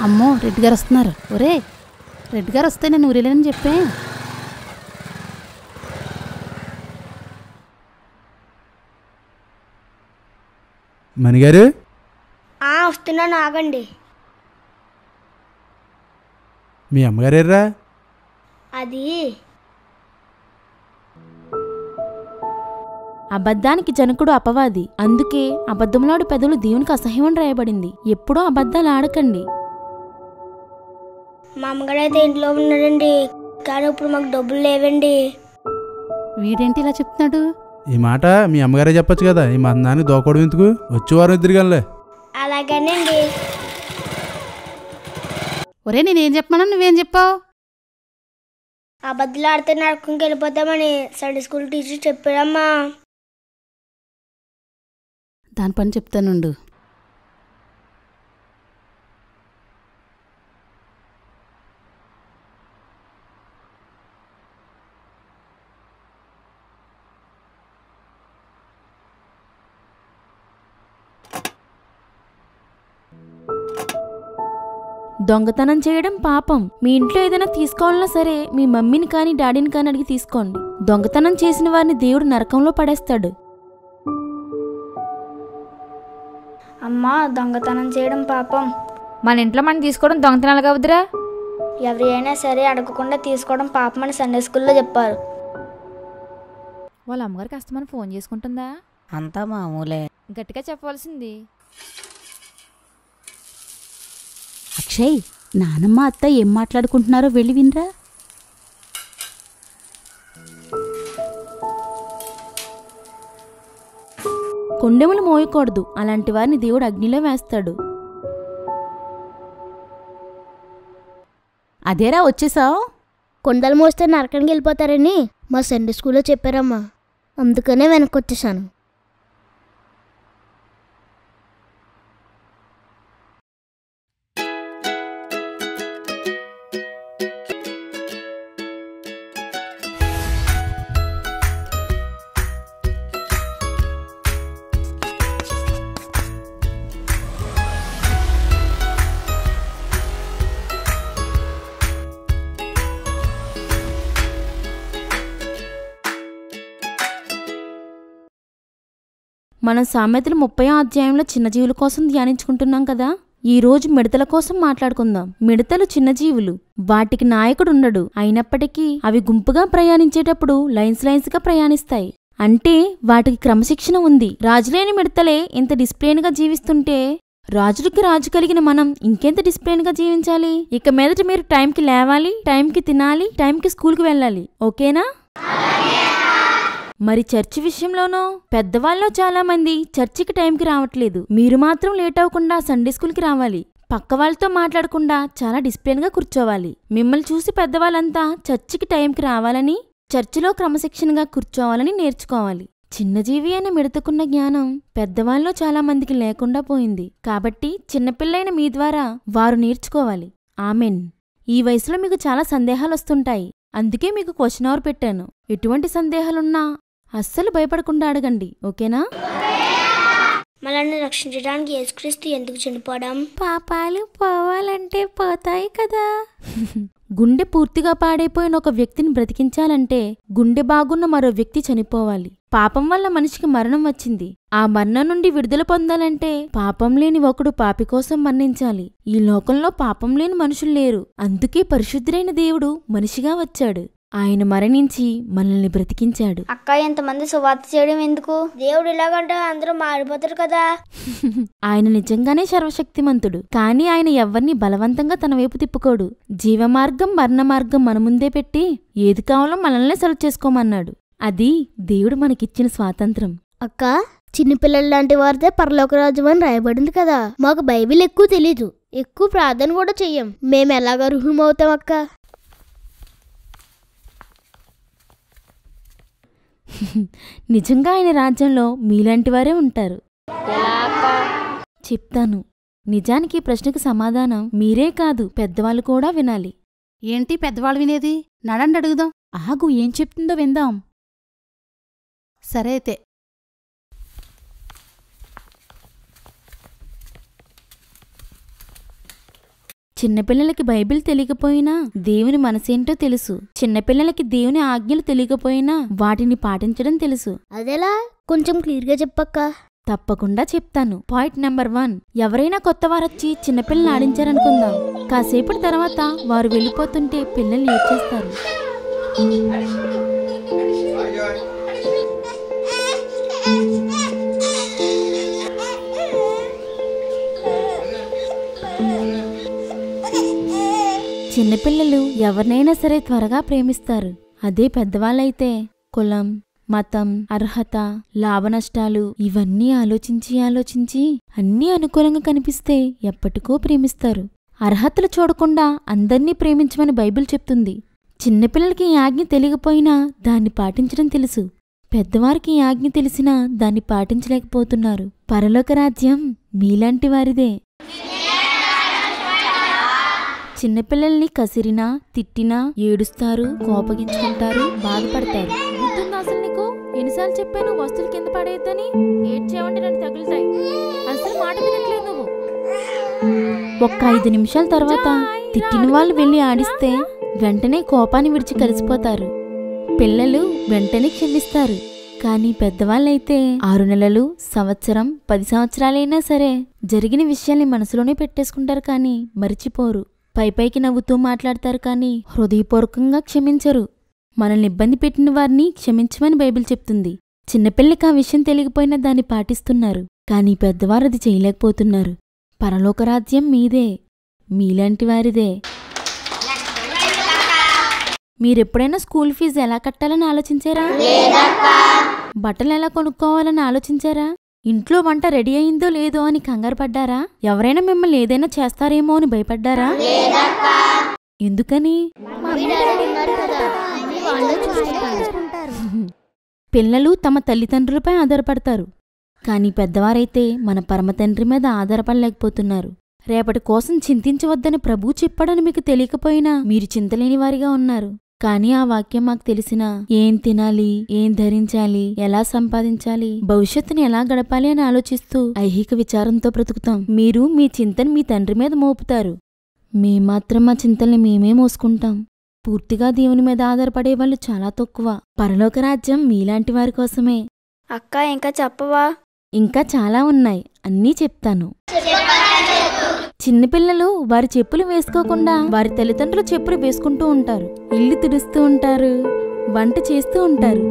అమ్మో రెడ్డి గారు వస్తున్నారు ఒరే రెడ్డి గారు వస్తే నేను ఊరేలేనని చెప్పే మణిగారు ఆ వస్తున్నాను ఆగండి మీ అమ్మగారేర్రా అది అబద్ధానికి జనకుడు అపవాది అందుకే అబద్ధంలాడు పెదవులు దేవునికి అసహ్యం అని రాయబడింది ఎప్పుడూ అబద్ధాలు ఆడకండి మా అమ్మగారు అయితే ఇంట్లో ఉన్నాడండి కానీ ఇప్పుడు మాకు డబ్బులు లేవండి వీడేంటి ఇలా చెప్తున్నాడు ఈ మాట మీ అమ్మగారే చెప్పొచ్చు కదా ఈ మందానికి దోకోవడం ఎందుకు వచ్చే వారం ఇద్దరు కానీ అలాగేనండి ఒరే నేనేం చెప్పమన్నా నువ్వేం చెప్పావు అబద్ధాలు ఆడితే నరకంకి వెళ్ళిపోతామని సండే స్కూల్ టీచర్ చెప్పారమ్మా దాని పని చెప్తానుండు దొంగతనం చేయడం పాపం మీ ఇంట్లో ఏదైనా తీసుకోవాలన్నా సరే మీ మమ్మీని కానీ డాడీని కానీ అడిగి తీసుకోండి దొంగతనం చేసిన వారిని దేవుడు నరకంలో పడేస్తాడు అమ్మా దొంగతనం చేయడం పాపం మన ఇంట్లో మనం తీసుకోవడం దొంగతనాలు కావద్దురా ఎవరి అయినా సరే అడగకుండా తీసుకోవడం పాపం అని సండే స్కూల్లో చెప్పారు వాళ్ళ అమ్మగారికి కష్టమని ఫోన్ చేసుకుంటుందా అంతా మామూలే గట్టిగా చెప్పవలసింది అక్షయ్ నానమ్మ అత్త ఏం మాట్లాడుకుంటున్నారో వెళ్ళి వినరా కొండెములు మోయకూడదు అలాంటి వారిని దేవుడు అగ్నిలో వేస్తాడు అదేరా వచ్చేసావు కొండలు మోస్తే నరకానికి వెళ్ళిపోతారని మా సండే స్కూల్లో చెప్పారమ్మా అందుకనే వెనక్కి వచ్చేసాను మనం సామెతలు ముప్పై అధ్యాయంలో చిన్న జీవుల కోసం ధ్యానించుకుంటున్నాం కదా ఈ రోజు మిడతల కోసం మాట్లాడుకుందాం మిడతలు చిన్న జీవులు వాటికి నాయకుడు ఉండడు అయినప్పటికీ అవి గుంపుగా ప్రయాణించేటప్పుడు లైన్స్ లైన్స్ గా ప్రయాణిస్తాయి అంటే వాటికి క్రమశిక్షణ ఉంది రాజులేని మిడతలే ఇంత డిసిప్లిన్ గా జీవిస్తుంటే రాజులకి రాజు కలిగిన మనం ఇంకెంత డిసిప్లిన్ గా జీవించాలి ఇక మీదట మీరు టైంకి లేవాలి టైంకి తినాలి టైంకి స్కూల్కి వెళ్ళాలి ఓకేనా మరి చర్చి విషయంలోనూ పెద్దవాళ్ళలో చాలా మంది చర్చికి టైంకి రావట్లేదు మీరు మాత్రం లేట్ అవ్వకుండా సండే స్కూల్కి రావాలి పక్క వాళ్ళతో మాట్లాడకుండా చాలా డిసిప్లిన్గా కూర్చోవాలి మిమ్మల్ని చూసి పెద్దవాళ్ళంతా చర్చికి టైంకి రావాలని చర్చిలో క్రమశిక్షణగా కూర్చోవాలని నేర్చుకోవాలి చిన్నజీవి అయిన మిడతకున్న జ్ఞానం పెద్దవాళ్ళలో చాలా మందికి లేకుండా పోయింది కాబట్టి చిన్నపిల్లైన మీ ద్వారా వారు నేర్చుకోవాలి ఆమెన్ ఈ వయసులో మీకు చాలా సందేహాలు వస్తుంటాయి అందుకే మీకు క్వశ్చన్ అవర్ పెట్టాను ఎటువంటి సందేహాలున్నా అస్సలు భయపడకుండా అడగండి ఓకేనా మనల్ని రక్షించడానికి యేసుక్రీస్తు ఎందుకు చనిపోవడం పాపాలు పోవాలంటే పోతాయి కదా గుండె పూర్తిగా పాడైపోయిన ఒక వ్యక్తిని బ్రతికించాలంటే గుండె బాగున్న మరో వ్యక్తి చనిపోవాలి పాపం వల్ల మనిషికి మరణం వచ్చింది ఆ మరణం నుండి విడుదల పొందాలంటే పాపం లేని ఒకడు పాపి కోసం మరణించాలి ఈ లోకంలో పాపం లేని మనుషులు లేరు అందుకే పరిశుద్ధుడైన దేవుడు మనిషిగా వచ్చాడు ఆయన మరణించి మనల్ని బ్రతికించాడు అక్క ఎంతమంది సువార్త చేయడం ఎందుకు దేవుడు ఇలాగంటే అందరూ మారిపోతారు కదా ఆయన నిజంగానే సర్వశక్తిమంతుడు కానీ ఆయన ఎవ్వరిని బలవంతంగా తన వైపు తిప్పుకోడు జీవమార్గం మరణ మార్గం మన ముందే పెట్టి ఏది కావాలో మనల్నే సెలెక్ట్ చేసుకోమన్నాడు అది దేవుడు మనకిచ్చిన స్వాతంత్రం అక్క చిన్నపిల్లల లాంటి వారితే పరలోక రాజ్యం అని రాయబడింది కదా మాకు బైబిల్ ఎక్కువ తెలీదు ఎక్కువ ప్రార్థన కూడా చెయ్యం మేము ఎలాగ అర్హులం అవుతాం అక్క నిజంగా ఆయన రాజ్యంలో మీలాంటి వారే ఉంటారు చెప్తాను నిజానికి ఈ ప్రశ్నకు సమాధానం మీరే కాదు పెద్దవాళ్ళు కూడా వినాలి ఏంటి పెద్దవాళ్ళు వినేది నడండి అడుగుదాం ఆగు ఏం చెప్తుందో విందాం సరే అయితే చిన్నపిల్లలకి బైబిల్ తెలియకపోయినా దేవుని మనసేంటో తెలుసు చిన్నపిల్లలకి దేవుని ఆజ్ఞలు తెలియకపోయినా వాటిని పాటించడం తెలుసు అదెలా కొంచెం క్లియర్గా చెప్పక్క తప్పకుండా చెప్తాను పాయింట్ నెంబర్ వన్ ఎవరైనా కొత్త వారొచ్చి చిన్నపిల్లల్ని ఆడించారనుకుందాం కాసేపటి తర్వాత వారు వెళ్ళిపోతుంటే పిల్లల్ని ఏడ్చేస్తారు చిన్నపిల్లలు ఎవరినైనా సరే త్వరగా ప్రేమిస్తారు అదే పెద్దవాళ్ళైతే కులం మతం అర్హత లాభనష్టాలు ఇవన్నీ ఆలోచించి ఆలోచించి అన్నీ అనుకూలంగా కనిపిస్తే ఎప్పటికో ప్రేమిస్తారు అర్హతలు చూడకుండా అందర్నీ ప్రేమించమని బైబిల్ చెప్తుంది చిన్నపిల్లలకి ఈ ఆజ్ఞ తెలియకపోయినా దాన్ని పాటించడం తెలుసు పెద్దవారికి ఈ ఆజ్ఞ తెలిసినా దాన్ని పాటించలేకపోతున్నారు పరలోక రాజ్యం మీలాంటి వారిదే చిన్నపిల్లల్ని కసిరినా తిట్టినా ఏడుస్తారు కోపగించుకుంటారు బాధపడతారు గుర్తుందా అసలు నీకు ఎన్నిసార్లు చెప్పాను వస్తువులు కింద పడేయద్దని ఏడ్చేవంటే నన్ను తగులుతాయి అసలు మాట వినట్లేదు నువ్వు ఒక్క ఐదు నిమిషాల తర్వాత తిట్టిన వాళ్ళు వెళ్ళి ఆడిస్తే వెంటనే కోపాన్ని విడిచి కలిసిపోతారు పిల్లలు వెంటనే క్షమిస్తారు కానీ పెద్దవాళ్ళైతే ఆరు నెలలు సంవత్సరం పది సంవత్సరాలైనా సరే జరిగిన విషయాల్ని మనసులోనే పెట్టేసుకుంటారు కానీ మరిచిపోరు పైపైకి నవ్వుతూ మాట్లాడతారు కానీ హృదయపూర్వకంగా క్షమించరు మనల్ని ఇబ్బంది పెట్టిన వారిని క్షమించమని బైబిల్ చెప్తుంది చిన్నపిల్లకి ఆ విషయం తెలియకపోయినా దాన్ని పాటిస్తున్నారు కానీ పెద్దవారు అది చేయలేకపోతున్నారు పరలోకరాజ్యం మీదే మీలాంటి వారిదే మీరెప్పుడైనా స్కూల్ ఫీజు ఎలా కట్టాలని ఆలోచించారా బట్టలు ఎలా కొనుక్కోవాలని ఆలోచించారా ఇంట్లో వంట రెడీ అయిందో లేదో అని కంగారు పడ్డారా ఎవరైనా మిమ్మల్ని ఏదైనా చేస్తారేమో అని భయపడ్డారా ఎందుకని పిల్లలు తమ తల్లిదండ్రులపై ఆధారపడతారు కానీ పెద్దవారైతే మన పరమతండ్రి మీద ఆధారపడలేకపోతున్నారు రేపటి కోసం చింతించవద్దని ప్రభువు చెప్పాడని మీకు తెలియకపోయినా మీరు చింతలేని వారిగా ఉన్నారు కానీ ఆ వాక్యం మాకు తెలిసినా ఏం తినాలి ఏం ధరించాలి ఎలా సంపాదించాలి భవిష్యత్తుని ఎలా గడపాలి అని ఆలోచిస్తూ ఐహిక విచారంతో బ్రతుకుతాం మీరు మీ చింతని మీ తండ్రి మీద మోపుతారు మేం మాత్రం మా చింతల్ని మేమే మోసుకుంటాం పూర్తిగా దేవుని మీద ఆధారపడే వాళ్ళు చాలా తక్కువ పరలోక రాజ్యం మీలాంటి వారి కోసమే అక్క ఇంకా చెప్పవా ఇంకా చాలా ఉన్నాయి అన్నీ చెప్తాను చిన్నపిల్లలు వారి చెప్పులు వేసుకోకుండా వారి తల్లిదండ్రుల చెప్పులు వేసుకుంటూ ఉంటారు ఇల్లు తుడుస్తూ ఉంటారు వంట చేస్తూ ఉంటారు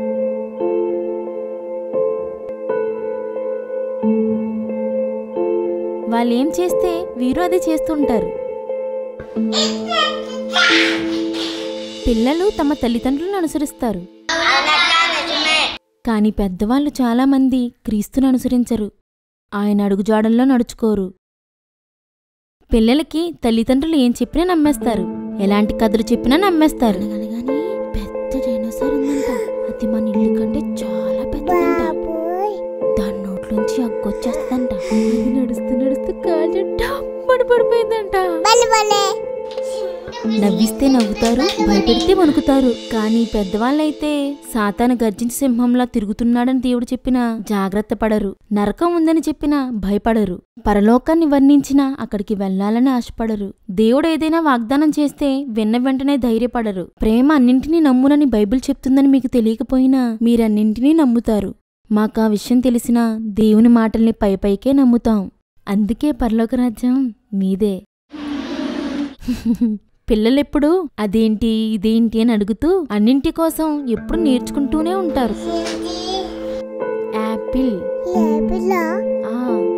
వాళ్ళు ఏం చేస్తే వీరు అదే చేస్తుంటారు పిల్లలు తమ తల్లిదండ్రులను అనుసరిస్తారు కానీ పెద్దవాళ్ళు చాలామంది క్రీస్తును అనుసరించరు ఆయన అడుగుజాడల్లో నడుచుకోరు పిల్లలకి తల్లిదండ్రులు ఏం చెప్పినా నమ్మేస్తారు ఎలాంటి కథలు చెప్పినా నమ్మేస్తారు అనగాని పెద్ద డైనోసార్ ఉందంట అది మన ఇల్లు కంటే చాలా పెద్దదంట దాని నోట్లోంచి అగ్గొచ్చేస్తుందంట అది నడుస్తూ నడుస్తూ కాళ్ళు టమ్మని పడిపోయిందంట నవ్విస్తే నవ్వుతారు భయపెడితే వణుకుతారు కానీ పెద్దవాళ్ళైతే సాతాను గర్జించి సింహంలా తిరుగుతున్నాడని దేవుడు చెప్పినా జాగ్రత్త పడరు నరకం ఉందని చెప్పినా భయపడరు పరలోకాన్ని వర్ణించినా అక్కడికి వెళ్లాలని ఆశపడరు దేవుడు ఏదైనా వాగ్దానం చేస్తే విన్న వెంటనే ధైర్యపడరు ప్రేమ అన్నింటినీ నమ్మునని బైబిల్ చెప్తుందని మీకు తెలియకపోయినా మీరన్నింటినీ నమ్ముతారు మాకు ఆ విషయం తెలిసినా దేవుని మాటల్ని పై పైకే నమ్ముతాం అందుకే పరలోక రాజ్యం మీదే పిల్లలెప్పుడు అదేంటి ఇదేంటి అని అడుగుతూ అన్నింటి కోసం ఎప్పుడు నేర్చుకుంటూనే ఉంటారు యాపిల్ ఆ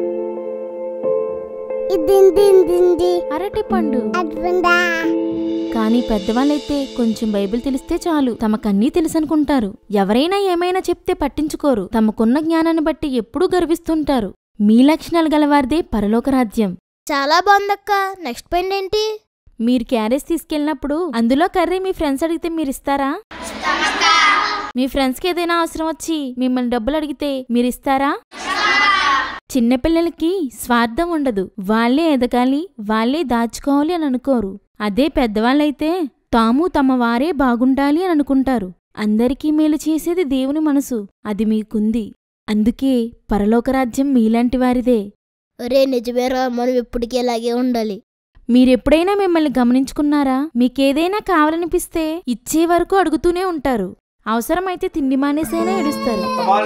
అరటి పండు కానీ పెద్దవాళ్ళైతే కొంచెం బైబిల్ తెలిస్తే చాలు తమకన్నీ తెలుసనుకుంటారు ఎవరైనా ఏమైనా చెప్తే పట్టించుకోరు తమకున్న జ్ఞానాన్ని బట్టి ఎప్పుడూ గర్విస్తుంటారు మీ లక్షణాలు గలవారిదే పరలోక రాజ్యం చాలా బాగుందక్క నెక్స్ట్ పాయింట్ ఏంటి మీరు క్యారేజ్ తీసుకెళ్ళినప్పుడు అందులో కర్రీ మీ ఫ్రెండ్స్ అడిగితే మీరు ఇస్తారా మీ ఫ్రెండ్స్కి ఏదైనా అవసరం వచ్చి మిమ్మల్ని డబ్బులు అడిగితే మీరు ఇస్తారా చిన్నపిల్లలకి స్వార్థం ఉండదు వాళ్ళే ఎదగాలి వాళ్ళే దాచుకోవాలి అని అనుకోరు అదే పెద్దవాళ్ళైతే తాము తమ వారే బాగుండాలి అని అనుకుంటారు అందరికీ మేలు చేసేది దేవుని మనసు అది మీకుంది అందుకే పరలోకరాజ్యం మీలాంటి వారిదే ఒరే నిజమేరా మనం ఎప్పటికీ ఇలాగే ఉండాలి మీరెప్పుడైనా మిమ్మల్ని గమనించుకున్నారా మీకేదైనా కావాలనిపిస్తే ఇచ్చే వరకు అడుగుతూనే ఉంటారు అవసరమైతే తిండి మానేసైనా ఏడుస్తారు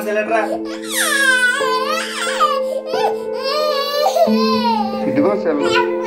ఇదిగో సెల్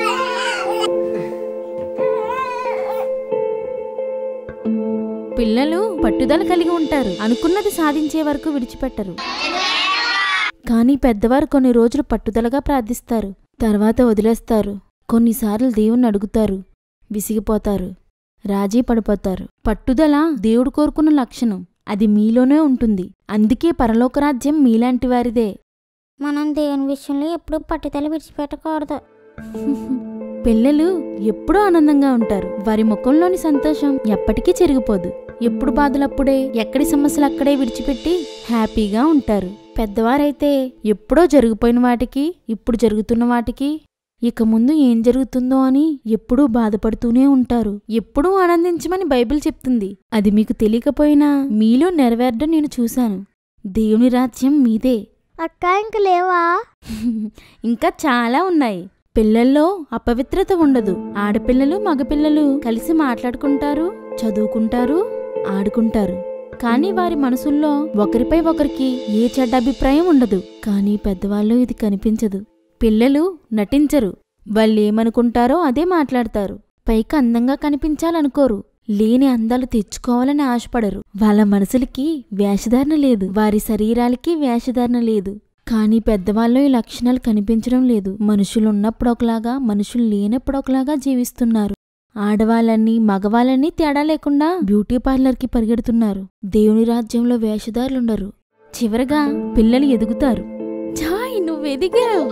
పిల్లలు పట్టుదల కలిగి ఉంటారు అనుకున్నది సాధించే వరకు విడిచిపెట్టరు కానీ పెద్దవారు కొన్ని రోజులు పట్టుదలగా ప్రార్థిస్తారు తర్వాత వదిలేస్తారు కొన్నిసార్లు దేవుణ్ణి అడుగుతారు విసిగిపోతారు రాజీ పడిపోతారు పట్టుదల దేవుడు కోరుకున్న లక్షణం అది మీలోనే ఉంటుంది అందుకే పరలోకరాజ్యం మీలాంటి వారిదే మనం దేవుని విషయంలో ఎప్పుడూ పట్టుదల విడిచిపెట్టకూడదు పిల్లలు ఎప్పుడూ ఆనందంగా ఉంటారు వారి ముఖంలోని సంతోషం ఎప్పటికీ చెరిగిపోదు ఎప్పుడు బాధలప్పుడే ఎక్కడి సమస్యలు అక్కడే విడిచిపెట్టి హ్యాపీగా ఉంటారు పెద్దవారైతే ఎప్పుడో జరిగిపోయిన వాటికి ఇప్పుడు జరుగుతున్న వాటికి ఇక ముందు ఏం జరుగుతుందో అని ఎప్పుడూ బాధపడుతూనే ఉంటారు ఎప్పుడూ ఆనందించమని బైబిల్ చెప్తుంది అది మీకు తెలియకపోయినా మీలో నెరవేరడం నేను చూశాను దేవుని రాజ్యం మీదే అక్క ఇంక లేవా ఇంకా చాలా ఉన్నాయి పిల్లల్లో అపవిత్రత ఉండదు ఆడపిల్లలు మగపిల్లలు కలిసి మాట్లాడుకుంటారు చదువుకుంటారు ఆడుకుంటారు కానీ వారి మనసుల్లో ఒకరిపై ఒకరికి ఏ చెడ్డ అభిప్రాయం ఉండదు కానీ పెద్దవాళ్ళు ఇది కనిపించదు పిల్లలు నటించరు వాళ్ళేమనుకుంటారో అదే మాట్లాడతారు పైకి అందంగా కనిపించాలనుకోరు లేని అందాలు తెచ్చుకోవాలని ఆశపడరు వాళ్ళ మనసులకి వేషధారణ లేదు వారి శరీరాలకి వేషధారణ లేదు కానీ పెద్దవాళ్ళు ఈ లక్షణాలు కనిపించడం లేదు మనుషులు ఉన్నప్పుడు ఒకలాగా మనుషులు లేనప్పుడు ఒకలాగా జీవిస్తున్నారు ఆడవాళ్ళని మగవాళ్ళని తేడా లేకుండా బ్యూటీ పార్లర్కి పరిగెడుతున్నారు దేవుని రాజ్యంలో వేషధారులుండరు చివరగా పిల్లలు ఎదుగుతారు ఛాయ్ నువ్వు ఎదిగావు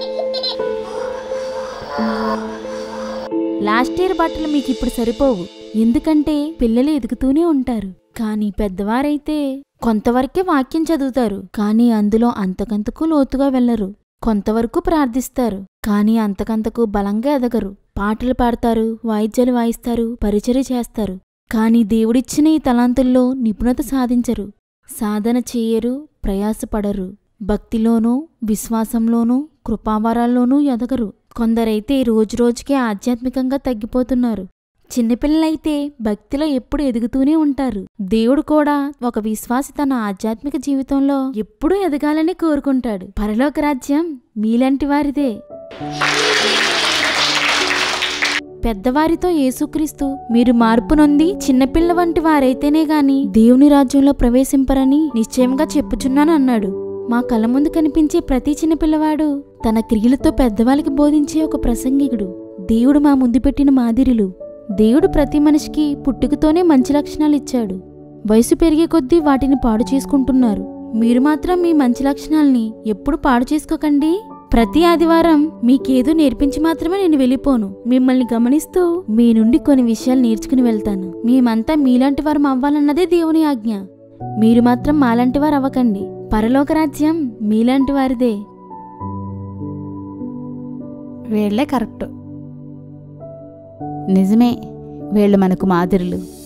లాస్ట్ ఇయర్ బట్టలు మీకు ఇప్పుడు సరిపోవు ఎందుకంటే పిల్లలు ఎదుగుతూనే ఉంటారు కానీ పెద్దవారైతే కొంతవరకే వాక్యం చదువుతారు కానీ అందులో అంతకంతకు లోతుగా వెళ్లరు కొంతవరకు ప్రార్థిస్తారు కానీ అంతకంతకు బలంగా ఎదగరు పాటలు పాడతారు వాయిద్యాలు వాయిస్తారు పరిచర్య చేస్తారు కానీ దేవుడిచ్చిన ఈ తలాంతుల్లో నిపుణత సాధించరు సాధన చేయరు ప్రయాసపడరు భక్తిలోనూ విశ్వాసంలోనూ కృపావరాల్లోనూ ఎదగరు కొందరైతే రోజురోజుకే ఆధ్యాత్మికంగా తగ్గిపోతున్నారు చిన్నపిల్లలైతే భక్తిలో ఎప్పుడు ఎదుగుతూనే ఉంటారు దేవుడు కూడా ఒక విశ్వాసి తన ఆధ్యాత్మిక జీవితంలో ఎప్పుడూ ఎదగాలని కోరుకుంటాడు పరలోక రాజ్యం మీలాంటి వారిదే పెద్దవారితో యేసుక్రీస్తు మీరు మార్పు నొంది చిన్నపిల్ల వంటి వారైతేనే గాని దేవుని రాజ్యంలో ప్రవేశింపరని నిశ్చయంగా చెప్పుచున్నాను అన్నాడు మా కళ్ళ ముందు కనిపించే ప్రతి చిన్నపిల్లవాడు తన క్రియలతో పెద్దవాళ్ళకి బోధించే ఒక ప్రసంగికుడు దేవుడు మా ముందు పెట్టిన మాదిరిలు దేవుడు ప్రతి మనిషికి పుట్టుకతోనే మంచి లక్షణాలు ఇచ్చాడు వయసు పెరిగే కొద్దీ వాటిని పాడు చేసుకుంటున్నారు మీరు మాత్రం మీ మంచి లక్షణాల్ని ఎప్పుడు పాడు చేసుకోకండి ప్రతి ఆదివారం మీకేదో నేర్పించి మాత్రమే నేను వెళ్ళిపోను మిమ్మల్ని గమనిస్తూ మీ నుండి కొన్ని విషయాలు నేర్చుకుని వెళ్తాను మేమంతా మీలాంటి వారం అవ్వాలన్నదే దేవుని ఆజ్ఞ మీరు మాత్రం మాలాంటి వారు అవ్వకండి పరలోక రాజ్యం మీలాంటి వారిదే వీళ్లే కరెక్ట్ నిజమే వీళ్ళు మనకు మాదిరులు